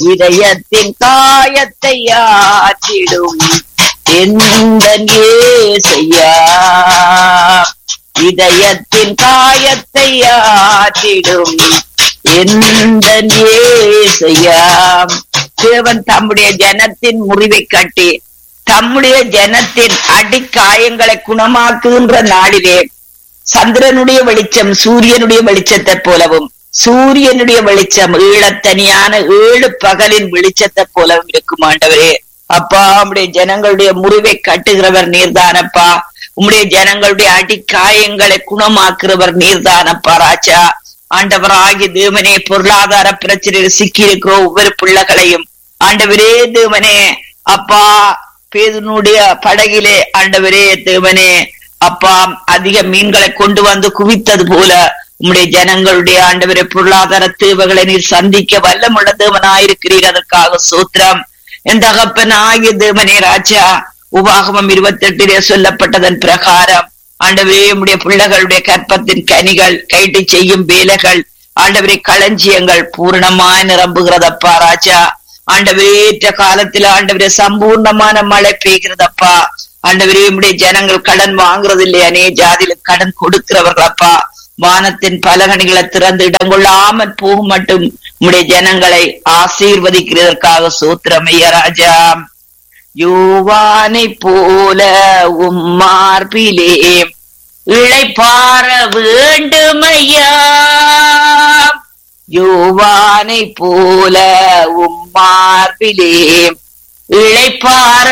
இதயத்தின் காயத்தை ஆற்றிடும் எந்த ஏசையா இதயத்தின் காயத்தை ஆற்றிடும் எந்த ஏசையா தேவன் தம்முடைய ஜனத்தின் முறிவை கட்டி தம்முடைய ஜனத்தின் அடிக்காயங்களை குணமாக்குகின்ற நாளிலே சந்திரனுடைய வெளிச்சம் சூரியனுடைய வெளிச்சத்தை போலவும் சூரியனுடைய வெளிச்சம் ஈழத்தனியான ஏழு பகலின் வெளிச்சத்தை போலவும் இருக்கும் ஆண்டவரே அப்பா உம்முடைய ஜனங்களுடைய முறிவை கட்டுகிறவர் நீர்தானப்பா உம்முடைய ஜனங்களுடைய அடிக்காயங்களை குணமாக்குறவர் நீர்தானப்பா ராஜா ஆண்டவராகி தேவனே பொருளாதார பிரச்சனையில் சிக்கி இருக்கிற ஒவ்வொரு பிள்ளைகளையும் ஆண்டவரே தேவனே அப்பா பேதனுடைய படகிலே ஆண்டவரே தேவனே அப்பா அதிக மீன்களை கொண்டு வந்து குவித்தது போல உம்முடைய ஜனங்களுடைய ஆண்டவரே பொருளாதார தேவைகளை நீர் சந்திக்க வல்லமுள்ள தேவனாயிருக்கிறீர் அதற்காக சூத்திரம் என் தகப்பன் ஆகிய தேவனே ராஜா உபாகமம் இருபத்தி எட்டிலே சொல்லப்பட்டதன் பிரகாரம் ஆண்டவரே உம்முடைய பிள்ளைகளுடைய கற்பத்தின் கனிகள் கைட்டு செய்யும் வேலைகள் ஆண்டவரே களஞ்சியங்கள் பூரணமாய் நிரம்புகிறதப்பா ராஜா ஆண்டவரே ஏற்ற காலத்துல ஆண்டவரே சம்பூர்ணமான மழை பெய்கிறதப்பா ஆண்டவரே உம்முடைய ஜனங்கள் கடன் வாங்குறது இல்லையா அநே ஜாதியில கடன் கொடுக்கிறவர்களப்பா வானத்தின் பலகணிகளை திறந்து இடம் கொள்ளாமல் போகும் மட்டும் உம்முடைய ஜனங்களை ஆசீர்வதிக்கிறதற்காக சூத்திரமைய ராஜா யோவானை போல உம்மார்பிலே இழைப்பார வேண்டுமையா யோவானை போல உம்மார்பிலே இழைப்பார